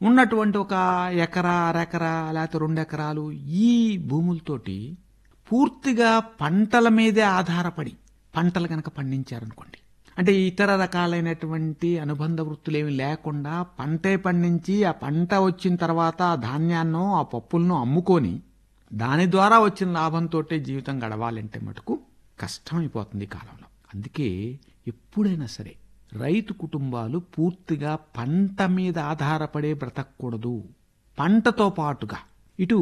ఉన్నటువంటి ఒక ఎకరా అరెకరా లేకపోతే రెండు ఎకరాలు ఈ భూములతోటి పూర్తిగా పంటల మీదే ఆధారపడి పంటలు కనుక పండించారనుకోండి అంటే ఇతర రకాలైనటువంటి అనుబంధ వృత్తులు ఏమి లేకుండా పంటే పండించి ఆ పంట వచ్చిన తర్వాత ఆ ధాన్యాన్నో ఆ పప్పులను అమ్ముకొని దాని ద్వారా వచ్చిన లాభంతో జీవితం గడవాలంటే మటుకు కష్టమైపోతుంది ఈ కాలంలో అందుకే ఎప్పుడైనా సరే రైతు కుటుంబాలు పూర్తిగా పంట మీద ఆధారపడే బ్రతకూడదు పంటతో పాటుగా ఇటు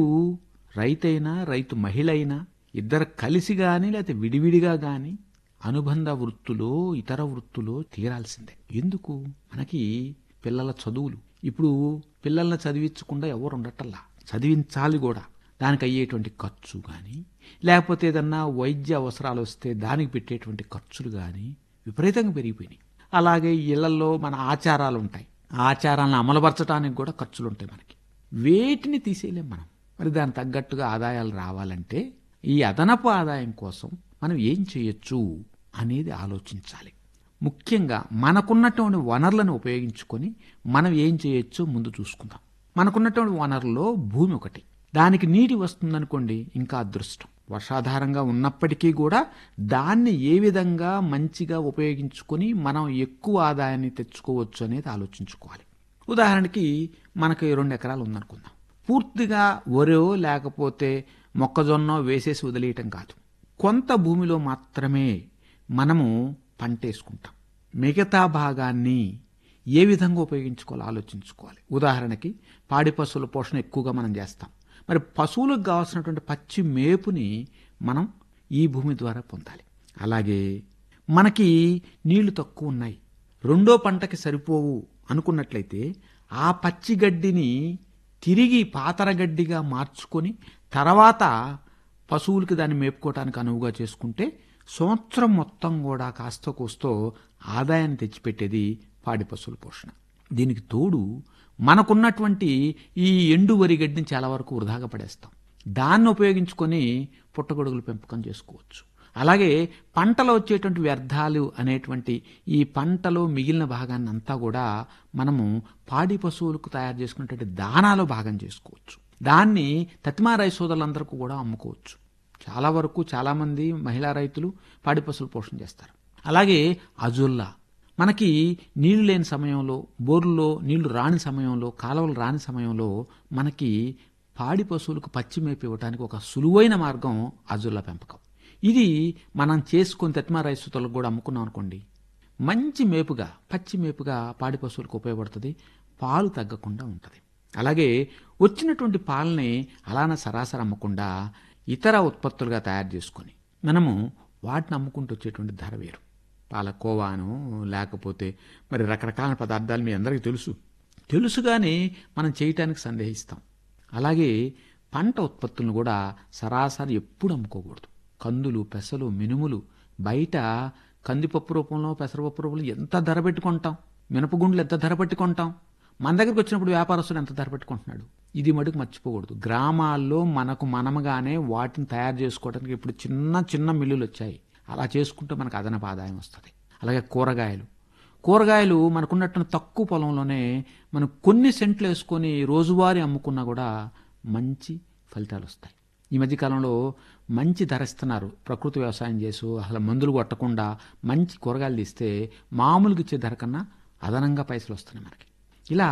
రైతైనా రైతు మహిళ అయినా ఇద్దరు కలిసి గాని లేకపోతే విడివిడిగా గాని అనుబంధ వృత్తులో ఇతర వృత్తులో తీరాల్సిందే ఎందుకు మనకి పిల్లల చదువులు ఇప్పుడు పిల్లల్ని చదివించకుండా ఎవరు ఉండటల్లా చదివించాలి కూడా దానికి అయ్యేటువంటి ఖర్చు కానీ లేకపోతే ఏదన్నా వైద్య అవసరాలు వస్తే దానికి పెట్టేటువంటి ఖర్చులు కానీ విపరీతంగా పెరిగిపోయినాయి అలాగే ఇళ్లలో మన ఆచారాలు ఉంటాయి ఆ ఆచారాలను అమలుపరచడానికి కూడా ఖర్చులు ఉంటాయి మనకి వేటిని తీసేయలేం మనం మరి దానికి తగ్గట్టుగా ఆదాయాలు రావాలంటే ఈ అదనపు ఆదాయం కోసం మనం ఏం చేయొచ్చు అనేది ఆలోచించాలి ముఖ్యంగా మనకున్నటువంటి వనరులను ఉపయోగించుకొని మనం ఏం చేయొచ్చో ముందు చూసుకుందాం మనకున్నటువంటి వనరులో భూమి ఒకటి దానికి నీటి వస్తుందనుకోండి ఇంకా అదృష్టం వర్షాధారంగా ఉన్నప్పటికీ కూడా దాన్ని ఏ విధంగా మంచిగా ఉపయోగించుకొని మనం ఎక్కువ ఆదాయాన్ని తెచ్చుకోవచ్చు అనేది ఆలోచించుకోవాలి ఉదాహరణకి మనకి రెండు ఎకరాలు ఉందనుకుందాం పూర్తిగా వరో లేకపోతే మొక్కజొన్న వేసేసి వదిలేయటం కాదు కొంత భూమిలో మాత్రమే మనము పంట వేసుకుంటాం మిగతా భాగాన్ని ఏ విధంగా ఉపయోగించుకోవాలో ఆలోచించుకోవాలి ఉదాహరణకి పాడి పశువుల పోషణ ఎక్కువగా మనం చేస్తాం మరి పశువులకు కావాల్సినటువంటి పచ్చి మేపుని మనం ఈ భూమి ద్వారా పొందాలి అలాగే మనకి నీళ్లు తక్కువ ఉన్నాయి రెండో పంటకి సరిపోవు అనుకున్నట్లయితే ఆ పచ్చి గడ్డిని తిరిగి పాతర గడ్డిగా మార్చుకొని తర్వాత పశువులకి దాన్ని మేపుకోవటానికి అనువుగా చేసుకుంటే సంవత్సరం మొత్తం కూడా కాస్త కూస్తో ఆదాయాన్ని తెచ్చిపెట్టేది పాడి పశువుల పోషణ దీనికి తోడు మనకున్నటువంటి ఈ ఎండు వరి గడ్డిని చాలా వరకు వృధాగా పడేస్తాం దాన్ని ఉపయోగించుకొని పుట్టగొడుగులు పెంపకం చేసుకోవచ్చు అలాగే పంటలో వచ్చేటువంటి వ్యర్థాలు అనేటువంటి ఈ పంటలో మిగిలిన భాగాన్ని అంతా కూడా మనము పాడి పశువులకు తయారు చేసుకున్నటువంటి దానాలో భాగం చేసుకోవచ్చు దాన్ని తతిమా రైతు సోదరులందరికీ కూడా అమ్ముకోవచ్చు చాలా వరకు చాలామంది మహిళా రైతులు పాడి పశువులు పోషణ చేస్తారు అలాగే అజుల్లా మనకి నీళ్లు లేని సమయంలో బోర్లలో నీళ్లు రాని సమయంలో కాలువలు రాని సమయంలో మనకి పాడి పశువులకు పచ్చి మేపు ఇవ్వడానికి ఒక సులువైన మార్గం అజుల్లా పెంపకం ఇది మనం చేసుకుని తత్మా రైతులకు కూడా అమ్ముకున్నాం అనుకోండి మంచి మేపుగా పచ్చి మేపుగా పాడి పశువులకు ఉపయోగపడుతుంది పాలు తగ్గకుండా ఉంటుంది అలాగే వచ్చినటువంటి పాలని అలానే సరాసరి అమ్మకుండా ఇతర ఉత్పత్తులుగా తయారు చేసుకొని మనము వాటిని అమ్ముకుంటూ వచ్చేటువంటి ధర వేరు పాలకోవాను లేకపోతే మరి రకరకాల పదార్థాలు మీ అందరికీ తెలుసు తెలుసుగానే మనం చేయటానికి సందేహిస్తాం అలాగే పంట ఉత్పత్తులను కూడా సరాసరి ఎప్పుడు అమ్ముకోకూడదు కందులు పెసలు మినుములు బయట కందిపప్పు రూపంలో పెసరపప్పు రూపంలో ఎంత ధర పెట్టుకుంటాం మినపగుండ్లు ఎంత ధర పెట్టుకుంటాం మన దగ్గరికి వచ్చినప్పుడు వ్యాపారస్తులు ఎంత ధర పెట్టుకుంటున్నాడు ఇది మటుకు మర్చిపోకూడదు గ్రామాల్లో మనకు మనముగానే వాటిని తయారు చేసుకోవడానికి ఇప్పుడు చిన్న చిన్న మిల్లులు వచ్చాయి అలా చేసుకుంటే మనకు అదనపు ఆదాయం వస్తుంది అలాగే కూరగాయలు కూరగాయలు మనకున్నట్టు తక్కువ పొలంలోనే మనం కొన్ని సెంట్లు వేసుకొని రోజువారీ అమ్ముకున్నా కూడా మంచి ఫలితాలు వస్తాయి ఈ మధ్యకాలంలో మంచి ధర ఇస్తున్నారు ప్రకృతి వ్యవసాయం చేసు అసలు మందులు కొట్టకుండా మంచి కూరగాయలు తీస్తే మామూలుగా ఇచ్చే ధర కన్నా అదనంగా పైసలు వస్తున్నాయి మనకి ఇలా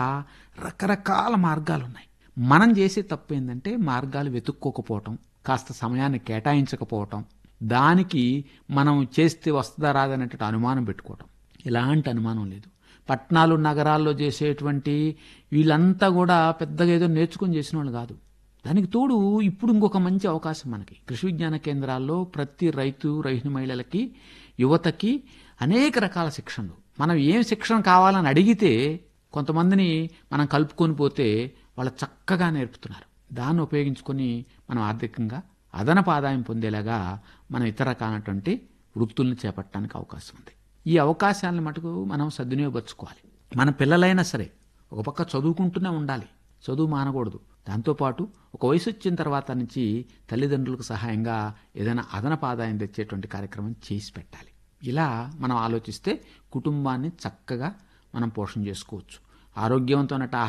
రకరకాల మార్గాలు ఉన్నాయి మనం చేసే తప్పు ఏంటంటే మార్గాలు వెతుక్కోకపోవటం కాస్త సమయాన్ని కేటాయించకపోవటం దానికి మనం చేస్తే వస్తుందా రాదనేటువంటి అనుమానం పెట్టుకోవటం ఎలాంటి అనుమానం లేదు పట్టణాలు నగరాల్లో చేసేటువంటి వీళ్ళంతా కూడా పెద్దగా ఏదో నేర్చుకుని చేసిన వాళ్ళు కాదు దానికి తోడు ఇప్పుడు ఇంకొక మంచి అవకాశం మనకి కృషి విజ్ఞాన కేంద్రాల్లో ప్రతి రైతు రైతు మహిళలకి యువతకి అనేక రకాల శిక్షణలు మనం ఏం శిక్షణ కావాలని అడిగితే కొంతమందిని మనం కలుపుకొని పోతే వాళ్ళు చక్కగా నేర్పుతున్నారు దాన్ని ఉపయోగించుకొని మనం ఆర్థికంగా అదనపు ఆదాయం పొందేలాగా మనం ఇతర రకాలైనటువంటి వృత్తుల్ని చేపట్టడానికి అవకాశం ఉంది ఈ అవకాశాలను మటుకు మనం సద్వినియోగపరచుకోవాలి మన పిల్లలైనా సరే ఒక పక్క చదువుకుంటూనే ఉండాలి చదువు మానకూడదు దాంతోపాటు ఒక వయసు వచ్చిన తర్వాత నుంచి తల్లిదండ్రులకు సహాయంగా ఏదైనా అదనపు ఆదాయం తెచ్చేటువంటి కార్యక్రమం చేసి పెట్టాలి ఇలా మనం ఆలోచిస్తే కుటుంబాన్ని చక్కగా మనం పోషణ చేసుకోవచ్చు ఆరోగ్యవంతమైన